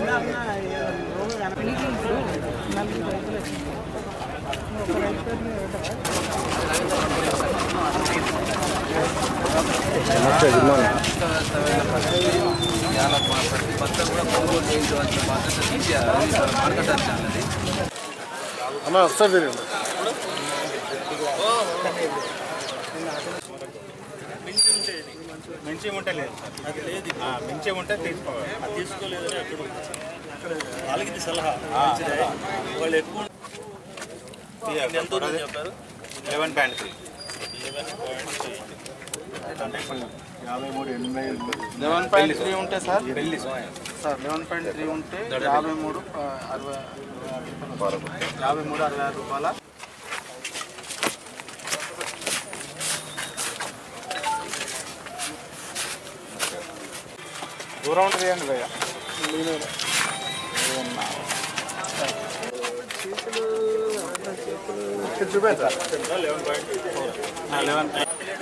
నమస్తే good morning చాలా మా ప్రతి పంట కూడా కొనుగోలు చేయించవలసిన బాధ్యత తీసేయాలి మార్కెట్ అనేది అన్న వస్తారు తిరిగి మించి ఉంటే లేదు అది లేదు మించి ఉంటే తీసుకోవాలి అది తీసుకోలేదని అక్కడ వాళ్ళకి ఇది సలహా మంచిదే వాళ్ళు ఎక్కువ ఎంత ఉందని చెప్పారు లెవెన్ పాయింట్ త్రీ యాభై మూడు ఎనభై లెవెన్ పాయింట్ త్రీ ఉంటే sir sir eleven point three ఉంటే యాభై మూడు ఆ, అరవై యాభై మూడు అరవై ఆరు రూపాయల దూరం ఉంటుంది అండి భయ్య eleven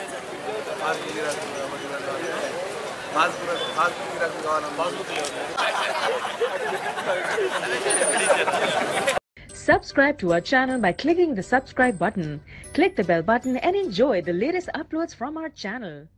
Subscribe to our channel by clicking the subscribe button. Click the bell button and enjoy the latest uploads from our channel.